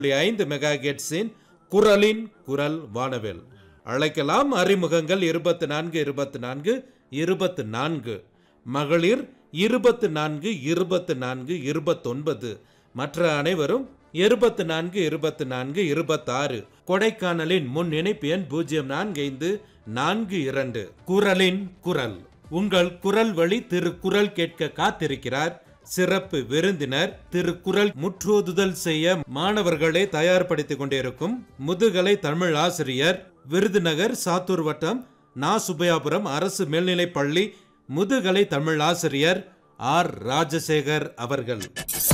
புள்ளி ஐந்து மெகா குரலின் குரல் வானவில் அழைக்கலாம் அறிமுகங்கள் இருபத்தி நான்கு இருபத்தி நான்கு இருபத்தி நான்கு மகளிர் இருபத்தி நான்கு இருபத்தி நான்கு இருபத்தொன்பது மற்ற அனைவரும் இருபத்தி நான்கு இருபத்தி நான்கு இருபத்தாறு கொடைக்கானலின் முன் இணைப்பு எண் பூஜ்ஜியம் நான்கு ஐந்து நான்கு இரண்டு குரலின் குரல் உங்கள் குரல் வழி திருக்குறள் கேட்க காத்திருக்கிறார் சிறப்பு விருந்தினர் திருக்குறள் முற்றோதுதல் செய்ய மாணவர்களை தயார்படுத்திக் கொண்டிருக்கும் முதுகலை தமிழ் ஆசிரியர் விருதுநகர் சாத்தூர் வட்டம் நா சுபையாபுரம் அரசு மேல்நிலைப் பள்ளி முதுகலை தமிழ் ஆசிரியர் ஆர் ராஜசேகர் அவர்கள்